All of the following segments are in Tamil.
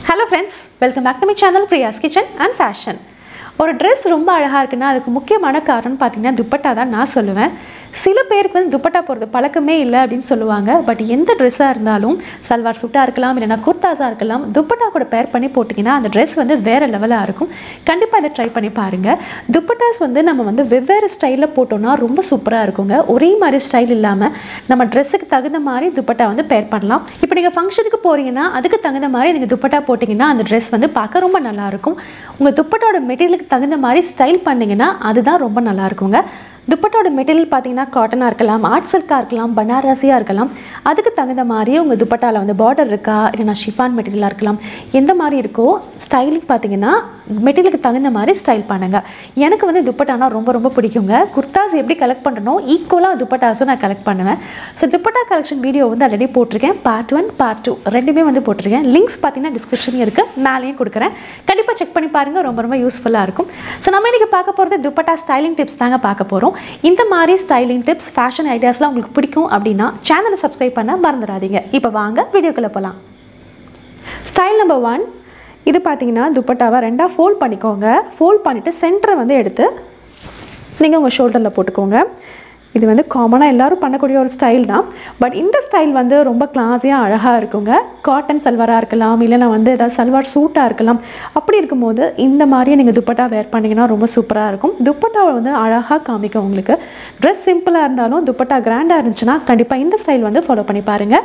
hello friends welcome back to my channel Priya's kitchen and fashion ஒரு ட்ரெஸ் ரொம்ப அழகாக இருக்குன்னா அதுக்கு முக்கியமான காரணம் பார்த்தீங்கன்னா துப்பட்டா தான் நான் சொல்லுவேன் சில பேருக்கு வந்து துப்பட்டா போடுறது பழக்கமே இல்லை அப்படின்னு சொல்லுவாங்க பட் எந்த ட்ரெஸ்ஸாக இருந்தாலும் சல்வார் சூட்டாக இருக்கலாம் இல்லைனா குர்தாஸாக இருக்கலாம் துப்பட்டா கூட பேர் பண்ணி போட்டிங்கன்னா அந்த ட்ரெஸ் வந்து வேறு லெவலாக இருக்கும் கண்டிப்பாக இதை ட்ரை பண்ணி பாருங்கள் துப்பட்டாஸ் வந்து நம்ம வந்து வெவ்வேறு ஸ்டைலில் போட்டோம்னா ரொம்ப சூப்பராக இருக்குங்க ஒரே மாதிரி ஸ்டைல் இல்லாமல் நம்ம ட்ரெஸ்ஸுக்கு தகுந்த மாதிரி துப்பட்டா வந்து பேர் பண்ணலாம் இப்போ நீங்கள் ஃபங்க்ஷனுக்கு போகிறீங்கன்னா அதுக்கு தகுந்த மாதிரி நீங்கள் துப்பட்டா போட்டிங்கன்னா அந்த ட்ரெஸ் வந்து பார்க்க ரொம்ப நல்லாயிருக்கும் உங்கள் துப்பட்டாவோட மெட்டீரியலுக்கு தகுந்த மாதிரி ஸ்டைல் பண்ணிங்கன்னா அதுதான் ரொம்ப நல்லா இருக்குங்க துப்பட்டோட மெட்டீரியல் பார்த்தீங்கன்னா காட்டனாக இருக்கலாம் ஆர்ட் சில்காக இருக்கலாம் பனாரசியாக இருக்கலாம் அதுக்கு தகுந்த மாதிரி உங்கள் துப்பட்டாவில் வந்து பார்டர் இருக்கா இல்லைனா ஷிஃபான் மெட்டீரியலாக இருக்கலாம் எந்த மாதிரி இருக்கோ ஸ்டைலிங் பார்த்தீங்கன்னா மெட்டீரியலுக்கு தகுந்த மாதிரி ஸ்டைல் பண்ணுங்கள் எனக்கு வந்து துப்பட்டானா ரொம்ப ரொம்ப பிடிக்குங்க குர்தாஸ் எப்படி கலெக்ட் பண்ணனோ ஈக்குவலாக துப்பட்டாஸும் நான் கலெக்ட் பண்ணுவேன் ஸோ துப்பட்டா கலெக்ஷன் வீடியோ வந்து ஆல்ரெடி போட்டிருக்கேன் பார்ட் ஒன் பார்ட் டூ ரெண்டுமே வந்து போட்டிருக்கேன் லிங்க்ஸ் பார்த்தீங்கன்னா டிஸ்கிரிப்ஷன்லையும் இருக்குது மேலேயும் கொடுக்குறேன் கண்டிப்பாக செக் பண்ணி பாருங்கள் ரொம்ப ரொம்ப யூஸ்ஃபுல்லாக இருக்கும் ஸோ நம்ம இன்றைக்கி பார்க்க போகிறது துப்பட்டா ஸ்டைலிங் டிப்ஸ் தாங்க பார்க்க போகிறோம் இந்த மாதிரி ஸ்டைலிங் டிப்ஸ் ஃபேஷன் ஐடியாஸ்லாம் உங்களுக்கு பிடிக்கும் அப்படின்னா சேனலை சப்ஸ்கிரைப் பண்ண மறந்துடாதீங்க இப்போ வாங்க வீடியோக்குள்ளே போகலாம் ஸ்டைல் நம்பர் ஒன் இது பார்த்தீங்கன்னா துப்பட்டாவை ரெண்டாக ஃபோல்ட் பண்ணிக்கோங்க ஃபோல்ட் பண்ணிவிட்டு சென்டரை வந்து எடுத்து நீங்கள் உங்கள் ஷோல்டரில் போட்டுக்கோங்க இது வந்து காமனாக எல்லோரும் பண்ணக்கூடிய ஒரு ஸ்டைல் தான் பட் இந்த ஸ்டைல் வந்து ரொம்ப கிளாஸியாக அழகாக இருக்குங்க காட்டன் சல்வாராக இருக்கலாம் இல்லைனா வந்து ஏதாவது சல்வார் சூட்டாக இருக்கலாம் அப்படி இருக்கும்போது இந்த மாதிரியே நீங்கள் துப்பட்டா வேர் பண்ணிங்கன்னா ரொம்ப சூப்பராக இருக்கும் துப்பட்டாவை வந்து அழகாக காமிக்கும் உங்களுக்கு ட்ரெஸ் சிம்பிளாக இருந்தாலும் துப்பட்டா கிராண்டாக இருந்துச்சுன்னா கண்டிப்பாக இந்த ஸ்டைல் வந்து ஃபாலோ பண்ணி பாருங்கள்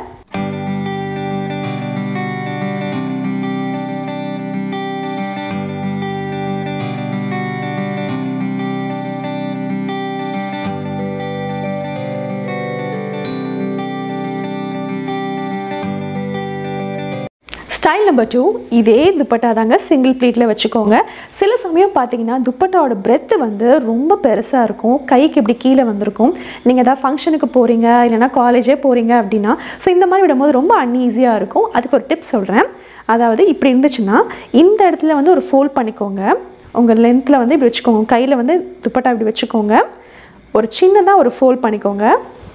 ஸ்டைல் நம்பர் டூ இதே துப்பட்டா தாங்க சிங்கிள் ப்ளீட்டில் வச்சுக்கோங்க சில சமயம் பார்த்தீங்கன்னா துப்பட்டாவோட பிரெத்து வந்து ரொம்ப பெருசாக இருக்கும் கைக்கு இப்படி கீழே வந்திருக்கும் நீங்கள் ஏதாவது ஃபங்க்ஷனுக்கு போகிறீங்க இல்லைனா காலேஜே போகிறீங்க அப்படின்னா ஸோ இந்த மாதிரி விடும்போது ரொம்ப அன்ஈஸியாக இருக்கும் அதுக்கு ஒரு டிப் சொல்கிறேன் அதாவது இப்படி இருந்துச்சுன்னா இந்த இடத்துல வந்து ஒரு ஃபோல்ட் பண்ணிக்கோங்க உங்கள் லென்த்தில் வந்து இப்படி வச்சுக்கோங்க கையில் வந்து துப்பட்டா இப்படி வச்சுக்கோங்க ஒரு சின்னதாக ஒரு ஃபோல்ட் பண்ணிக்கோங்க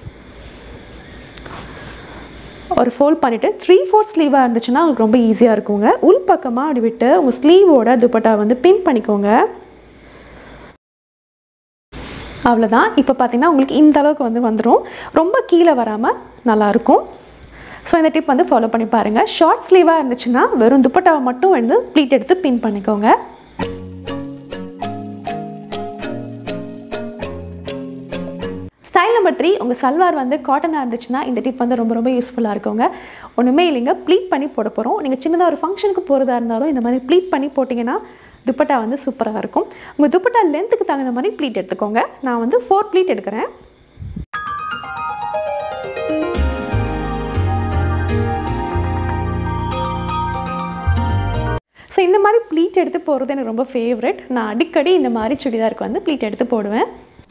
ஒரு ஃபோல்ட் பண்ணிவிட்டு த்ரீ ஃபோர் ஸ்லீவாக இருந்துச்சுன்னா உங்களுக்கு ரொம்ப ஈஸியாக இருக்குங்க உள் பக்கமாக அப்படி விட்டு உங்கள் ஸ்லீவோட துப்பட்டா வந்து பின் பண்ணிக்கோங்க அவ்வளோதான் இப்போ பார்த்தீங்கன்னா உங்களுக்கு இந்த அளவுக்கு வந்து வந்துடும் ரொம்ப கீழே வராமல் நல்லாயிருக்கும் ஸோ இந்த டிப் வந்து ஃபாலோ பண்ணி பாருங்கள் ஷார்ட் ஸ்லீவாக இருந்துச்சுன்னா வெறும் துப்பட்டாவை மட்டும் வந்து ப்ளீட் எடுத்து பின் பண்ணிக்கோங்க ஸ்டைல் நம்பர் த்ரீ உங்கள் சல்வார் வந்து காட்டனாக இருந்துச்சுன்னா இந்த டிப் வந்து ரொம்ப ரொம்ப யூஸ்ஃபுல்லாக இருக்குங்க ஒன்றுமே இல்லைங்க ப்ளீட் பண்ணி போட போகிறோம் நீங்கள் சின்னதாக ஒரு ஃபங்க்ஷனுக்கு போகிறதா இருந்தாலும் இந்த மாதிரி ப்ளீட் பண்ணி போட்டிங்கன்னா துப்பட்டா வந்து சூப்பராக இருக்கும் உங்கள் துப்பட்டா லென்த்துக்கு தகுந்த மாதிரி ப்ளீட் எடுத்துக்கோங்க நான் வந்து ஃபோர் ப்ளீட் எடுக்கிறேன் ஸோ இந்த மாதிரி ப்ளீட் எடுத்து போகிறது எனக்கு ரொம்ப ஃபேவரட் நான் அடிக்கடி இந்த மாதிரி சுடிதாருக்கு வந்து ப்ளீட் எடுத்து போடுவேன்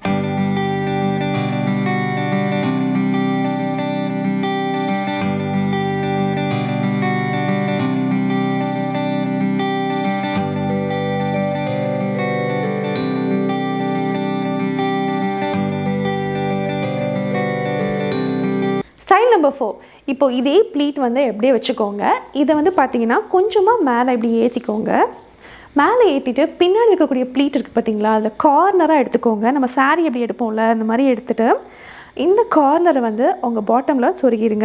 ஸ்டைல் நம்பர் ஃபோர் இப்போ இதே ப்ளீட் வந்து எப்படியே வச்சுக்கோங்க இதை வந்து பார்த்தீங்கன்னா கொஞ்சமாக மேலே இப்படி ஏற்றிக்கோங்க மேலே ஏற்றிட்டு பின்னாடி இருக்கக்கூடிய ப்ளீட் இருக்குது பார்த்தீங்களா அதில் கார்னராக எடுத்துக்கோங்க நம்ம சாரீ எப்படி எடுப்போம்ல அந்த மாதிரி எடுத்துகிட்டு இந்த கார்னரை வந்து உங்கள் பாட்டமில் சொருகிடுங்க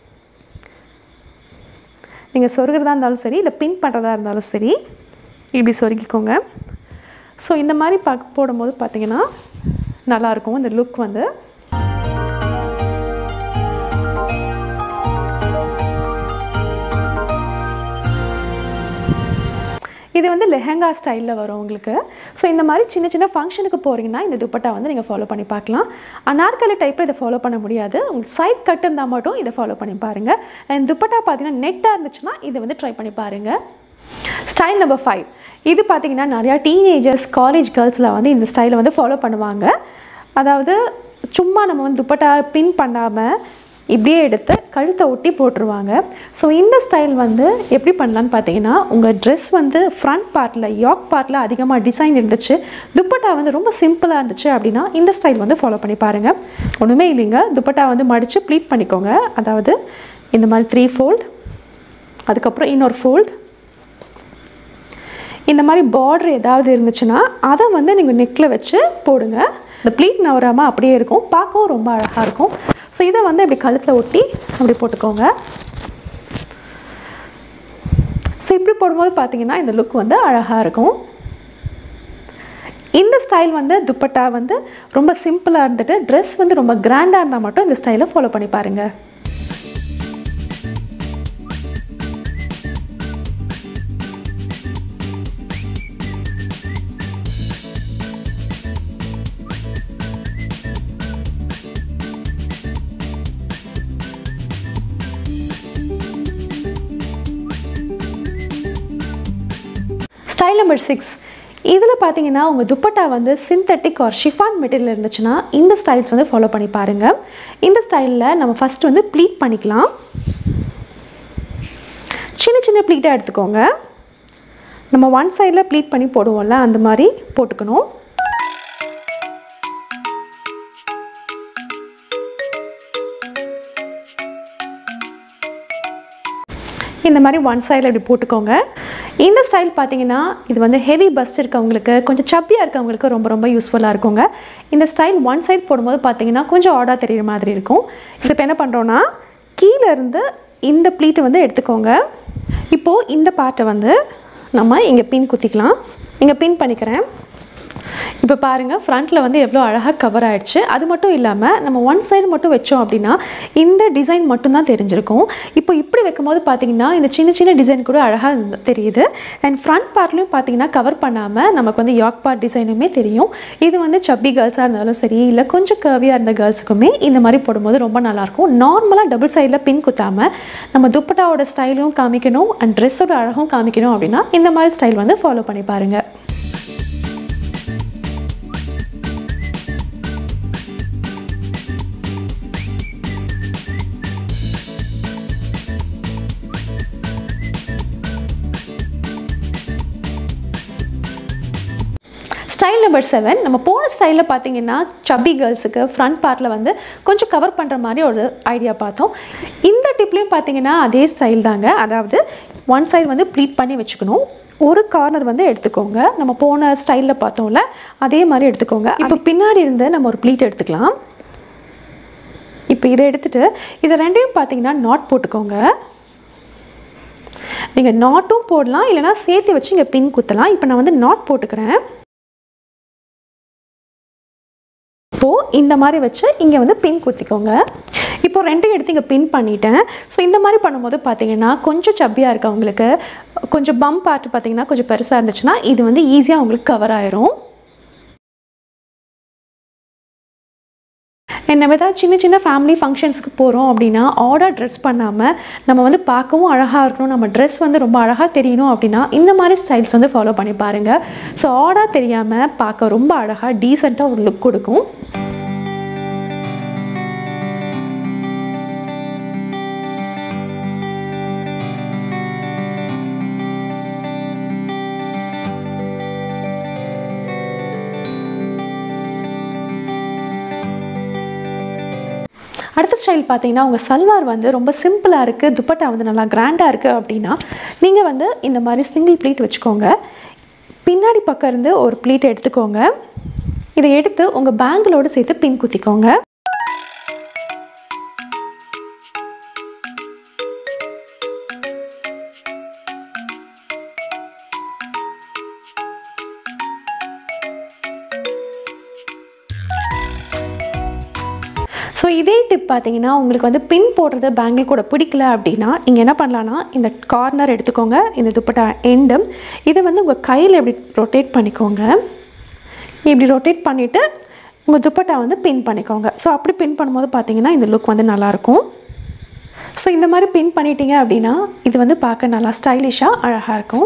நீங்கள் சொருகிறதா இருந்தாலும் சரி இல்லை பின் பண்ணுறதா இருந்தாலும் சரி இப்படி சொருகிக்கோங்க ஸோ இந்த மாதிரி பார்க்க போடும்போது பார்த்தீங்கன்னா நல்லாயிருக்கும் இந்த லுக் வந்து இது வந்து லெஹங்கா ஸ்டைலில் வரும் உங்களுக்கு ஸோ இந்த மாதிரி சின்ன சின்ன ஃபங்க்ஷனுக்கு போகிறீங்கன்னா இந்த துப்பட்டா வந்து நீங்கள் ஃபாலோ பண்ணி பார்க்கலாம் அனார்கலி டைப்பில் இதை ஃபாலோ பண்ண முடியாது உங்களுக்கு சைட் கட் இருந்தால் மட்டும் இதை ஃபாலோ பண்ணி பாருங்கள் அண்ட் துப்பட்டா பார்த்தீங்கன்னா நெட்டாக இருந்துச்சுன்னா இதை வந்து ட்ரை பண்ணி பாருங்கள் ஸ்டைல் நம்பர் ஃபைவ் இது பார்த்தீங்கன்னா நிறையா டீனேஜர்ஸ் காலேஜ் கேர்ள்ஸில் வந்து இந்த ஸ்டைலை வந்து ஃபாலோ பண்ணுவாங்க அதாவது சும்மா நம்ம வந்து துப்பட்டா பின் பண்ணாமல் இப்படியே எடுத்து கழுத்தை ஒட்டி போட்டுருவாங்க ஸோ இந்த ஸ்டைல் வந்து எப்படி பண்ணலான்னு பார்த்தீங்கன்னா உங்கள் ட்ரெஸ் வந்து ஃப்ரண்ட் பார்ட்டில் யாக் பார்ட்டில் அதிகமாக டிசைன் இருந்துச்சு துப்பட்டா வந்து ரொம்ப சிம்பிளாக இருந்துச்சு அப்படின்னா இந்த ஸ்டைல் வந்து ஃபாலோ பண்ணி பாருங்கள் ஒன்றுமே இல்லைங்க துப்பட்டா வந்து மடித்து ப்ளீட் பண்ணிக்கோங்க அதாவது இந்த மாதிரி த்ரீ ஃபோல்ட் அதுக்கப்புறம் இன்னொரு ஃபோல்ட் இந்த மாதிரி பார்டர் ஏதாவது இருந்துச்சுன்னா அதை வந்து நீங்கள் நெக்கில் வச்சு போடுங்க இந்த ப்ளீட் நவராமல் அப்படியே இருக்கும் பார்க்கவும் ரொம்ப அழகாக இருக்கும் ஸோ இதை வந்து இப்படி கழுத்தில் ஒட்டி அப்படி போட்டுக்கோங்க ஸோ இப்படி போடும்போது பார்த்தீங்கன்னா இந்த லுக் வந்து அழகாக இருக்கும் இந்த ஸ்டைல் வந்து துப்பட்டா வந்து ரொம்ப சிம்பிளாக இருந்துட்டு ட்ரெஸ் வந்து ரொம்ப கிராண்டாக இருந்தால் மட்டும் இந்த ஸ்டைலை ஃபாலோ பண்ணி பாருங்கள் ஸ்டைல் நம்பர் சிக்ஸ் இதில் பார்த்தீங்கன்னா உங்கள் துப்பட்டா வந்து சிந்தட்டிக் ஆர் ஷிஃபான் மெட்டீரியல் இருந்துச்சுன்னா இந்த ஸ்டைல்ஸ் வந்து ஃபாலோ பண்ணி பாருங்கள் இந்த ஸ்டைலில் நம்ம ஃபஸ்ட் வந்து ப்ளீட் பண்ணிக்கலாம் சின்ன சின்ன ப்ளீட்டாக எடுத்துக்கோங்க நம்ம ஒன் சைடில் ப்ளீட் பண்ணி போடுவோம்ல அந்த மாதிரி போட்டுக்கணும் இந்த மாதிரி ஒன் சைடில் இப்படி போட்டுக்கோங்க இந்த ஸ்டைல் பார்த்தீங்கன்னா இது வந்து ஹெவி பஸ்ட் இருக்கவங்களுக்கு கொஞ்சம் சப்பியாக இருக்கவங்களுக்கு ரொம்ப ரொம்ப யூஸ்ஃபுல்லாக இருக்குங்க இந்த ஸ்டைல் ஒன் சைட் போடும்போது பார்த்தீங்கன்னா கொஞ்சம் ஆடாக தெரியுற மாதிரி இருக்கும் ஸோ இப்போ என்ன பண்ணுறோன்னா கீழே இருந்து இந்த ப்ளீட்டை வந்து எடுத்துக்கோங்க இப்போது இந்த பார்ட்டை வந்து நம்ம இங்கே பின் குத்திக்கலாம் இங்கே பின் பண்ணிக்கிறேன் இப்போ பாருங்கள் ஃப்ரண்ட்டில் வந்து எவ்வளோ அழகாக கவர் ஆயிடுச்சு அது மட்டும் இல்லாமல் நம்ம ஒன் சைடு மட்டும் வச்சோம் அப்படின்னா இந்த டிசைன் மட்டும்தான் தெரிஞ்சிருக்கும் இப்போ இப்படி வைக்கும்போது பார்த்தீங்கன்னா இந்த சின்ன சின்ன டிசைன் கூட அழகாக தெரியுது அண்ட் ஃப்ரண்ட் பார்ட்லையும் பார்த்தீங்கன்னா கவர் பண்ணாமல் நமக்கு வந்து யாக் பார்ட் டிசைனுமே தெரியும் இது வந்து சப்பி கேர்ள்ஸாக இருந்தாலும் சரி இல்லை கொஞ்சம் கர்வியாக இருந்த கேர்ள்ஸுக்குமே இந்த மாதிரி போடும்போது ரொம்ப நல்லாயிருக்கும் நார்மலாக டபுள் சைடில் பின் குத்தாமல் நம்ம துப்பட்டாவோட ஸ்டைலும் காமிக்கணும் அண்ட் ட்ரெஸ்ஸோட அழகும் காமிக்கணும் அப்படின்னா இந்த மாதிரி ஸ்டைல் வந்து ஃபாலோ பண்ணி பாருங்கள் ஸ்டைல் நம்பர் செவன் நம்ம போன ஸ்டைலில் பார்த்தீங்கன்னா சப்பி கேர்ள்ஸுக்கு ஃப்ரண்ட் பார்ட்டில் வந்து கொஞ்சம் கவர் பண்ணுற மாதிரி ஒரு ஐடியா பார்த்தோம் இந்த டிப்லேயும் பார்த்தீங்கன்னா அதே ஸ்டைல் தாங்க அதாவது ஒன் சைடு வந்து ப்ளீட் பண்ணி வச்சுக்கணும் ஒரு கார்னர் வந்து எடுத்துக்கோங்க நம்ம போன ஸ்டைலில் பார்த்தோம்ல அதே மாதிரி எடுத்துக்கோங்க இப்போ பின்னாடி இருந்து நம்ம ஒரு ப்ளீட் எடுத்துக்கலாம் இப்போ இதை எடுத்துட்டு இதை ரெண்டையும் பார்த்தீங்கன்னா நாட் போட்டுக்கோங்க நீங்கள் நாட்டும் போடலாம் இல்லைனா சேர்த்து வச்சு இங்கே பின் குத்தலாம் இப்போ நான் வந்து நாட் போட்டுக்கிறேன் இப்போது இந்த மாதிரி வச்சு இங்கே வந்து பின் குத்திக்கோங்க இப்போ ரெண்டையும் எடுத்து இங்கே பின் பண்ணிட்டேன் ஸோ இந்த மாதிரி பண்ணும்போது பார்த்தீங்கன்னா கொஞ்சம் சப்பியாக இருக்கவங்களுக்கு கொஞ்சம் பம்ப் பார்ட் பார்த்தீங்கன்னா கொஞ்சம் பெருசாக இருந்துச்சுன்னா இது வந்து ஈஸியாக உங்களுக்கு கவர் ஆயிரும் நம்ம ஏதாவது சின்ன சின்ன ஃபேமிலி ஃபங்க்ஷன்ஸுக்கு போகிறோம் அப்படின்னா ஆர்டர் ட்ரெஸ் பண்ணாமல் நம்ம வந்து பார்க்கவும் அழகாக இருக்கணும் நம்ம ட்ரெஸ் வந்து ரொம்ப அழகாக தெரியணும் அப்படின்னா இந்த மாதிரி ஸ்டைல்ஸ் வந்து ஃபாலோ பண்ணி பாருங்கள் ஸோ ஆர்டர் தெரியாமல் பார்க்க ரொம்ப அழகாக டீசெண்டாக ஒரு லுக் கொடுக்கும் அடுத்த ஸ்டைல் பார்த்தீங்கன்னா உங்கள் சல்வார் வந்து ரொம்ப சிம்பிளாக இருக்குது துப்பட்டா வந்து நல்லா கிராண்டாக இருக்குது அப்படின்னா நீங்கள் வந்து இந்த மாதிரி சிங்கிள் ப்ளீட் வச்சுக்கோங்க பின்னாடி பக்கம் இருந்து ஒரு ப்ளீட் எடுத்துக்கோங்க இதை எடுத்து உங்கள் பேங்கிளோடு சேர்த்து பின் குத்திக்கோங்க ஸோ இதே டிப் பார்த்தீங்கன்னா உங்களுக்கு வந்து பின் போடுறது பேங்கிள் கூட பிடிக்கல அப்படின்னா நீங்கள் என்ன பண்ணலான்னா இந்த கார்னர் எடுத்துக்கோங்க இந்த துப்பட்டா எண்டும் இதை வந்து உங்கள் கையில் இப்படி ரொட்டேட் பண்ணிக்கோங்க இப்படி ரொட்டேட் பண்ணிவிட்டு உங்கள் துப்பட்டா வந்து பின் பண்ணிக்கோங்க ஸோ அப்படி பின் பண்ணும்போது பார்த்தீங்கன்னா இந்த லுக் வந்து நல்லாயிருக்கும் ஸோ இந்த மாதிரி பின் பண்ணிட்டீங்க அப்படின்னா இது வந்து பார்க்க நல்லா ஸ்டைலிஷாக அழகாக இருக்கும்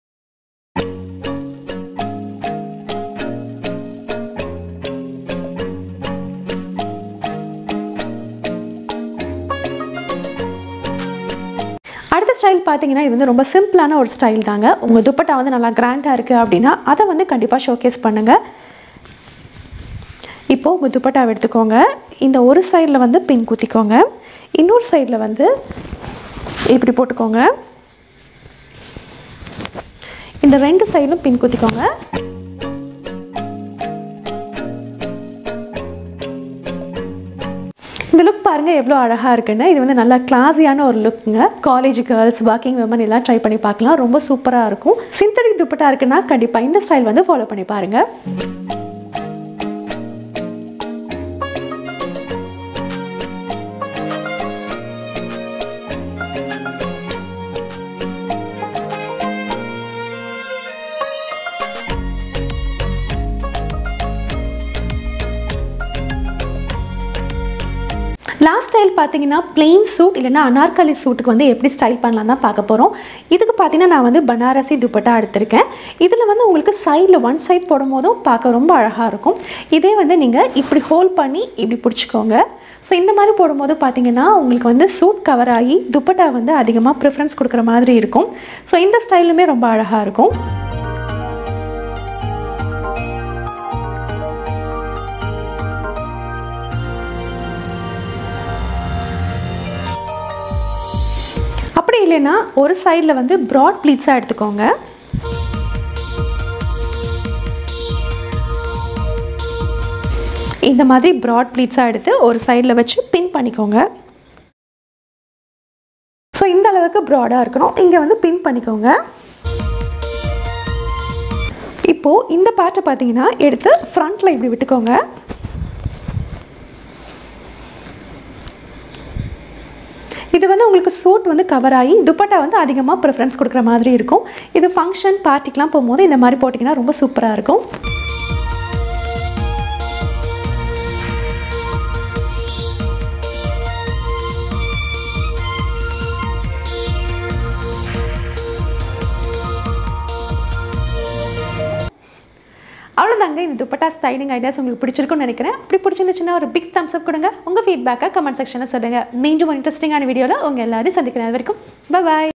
அடுத்த ஸ்டைல் பார்த்தீங்கன்னா இது வந்து ரொம்ப சிம்பிளான ஒரு ஸ்டைல் தாங்க உங்கள் துப்பட்டா வந்து நல்லா கிராண்டாக இருக்குது அப்படின்னா அதை வந்து கண்டிப்பாக ஷோகேஸ் பண்ணுங்கள் இப்போது உங்கள் துப்பட்டாவை எடுத்துக்கோங்க இந்த ஒரு சைடில் வந்து பின் குத்திக்கோங்க இன்னொரு சைடில் வந்து இப்படி போட்டுக்கோங்க இந்த ரெண்டு சைடும் பின் குத்திக்கோங்க இந்த லுக் பாருங்கள் எவ்வளோ அழகாக இருக்குன்னு இது வந்து நல்லா கிளாஸியான ஒரு லுக்குங்க காலேஜ் கேர்ள்ஸ் ஒர்க்கிங் விமன் எல்லாம் ட்ரை பண்ணி பார்க்கலாம் ரொம்ப சூப்பராக இருக்கும் சிந்தடிக் துப்பட்டா இருக்குன்னா கண்டிப்பாக இந்த ஸ்டைல் வந்து ஃபாலோ பண்ணி பாருங்கள் லாஸ்ட் ஸ்டைல் பார்த்தீங்கன்னா plain சூட் இல்லைன்னா அனார்கலி சூட்டுக்கு வந்து எப்படி ஸ்டைல் பண்ணலாம் தான் பார்க்க போகிறோம் இதுக்கு பார்த்தீங்கன்னா நான் வந்து பனாரசி துப்பட்டா எடுத்திருக்கேன் இதில் வந்து உங்களுக்கு சைடில் ஒன் சைட் போடும் போதும் பார்க்க ரொம்ப அழகாக இருக்கும் இதே வந்து நீங்கள் இப்படி ஹோல்ட் பண்ணி இப்படி பிடிச்சிக்கோங்க ஸோ இந்த மாதிரி போடும்போது பார்த்தீங்கன்னா உங்களுக்கு வந்து சூட் கவர் ஆகி துப்பட்டா வந்து அதிகமாக ப்ரிஃபரன்ஸ் கொடுக்குற மாதிரி இருக்கும் ஸோ இந்த ஸ்டைலுமே ரொம்ப அழகாக இருக்கும் அப்படி இல்லைன்னா ஒரு சைடில் வந்து ப்ராட் ப்ளீட்ஸாக எடுத்துக்கோங்க இந்த மாதிரி ப்ராட் ப்ளீட்ஸாக எடுத்து ஒரு சைடில் வச்சு பின் பண்ணிக்கோங்க ஸோ இந்த அளவுக்கு ப்ராடாக இருக்கணும் இங்கே வந்து பின் பண்ணிக்கோங்க இப்போது இந்த பார்ட்டை பார்த்தீங்கன்னா எடுத்து ஃப்ரண்ட்டில் இப்படி விட்டுக்கோங்க இது வந்து உங்களுக்கு சூட் வந்து கவர் ஆகி துப்பட்டா வந்து அதிகமாக ப்ரிஃபரன்ஸ் கொடுக்குற மாதிரி இருக்கும் இது ஃபங்க்ஷன் பார்ட்டிக்கெலாம் போகும்போது இந்த மாதிரி போட்டிங்கன்னா ரொம்ப சூப்பராக இருக்கும் அவ்வளோதாங்க இந்த துப்பட்டா ஸ்டைலிங் ஐடியாஸ் உங்களுக்கு பிடிச்சிருக்கும்னு நினைக்கிறேன் அப்படி பிடிச்சிருந்துச்சுன்னா ஒரு பிக் தம்ஸ் அப் கொடுங்க உங்கள் ஃபீட்பேக்கை கமெண்ட் செக்ஷனில் சொல்லுங்கள் மீண்டும் ஒரு இன்ட்ரெஸ்டிங்கான வீடியோவில் உங்கள் எல்லாரையும் சந்திக்கிறேன் அது வரைக்கும் பாய்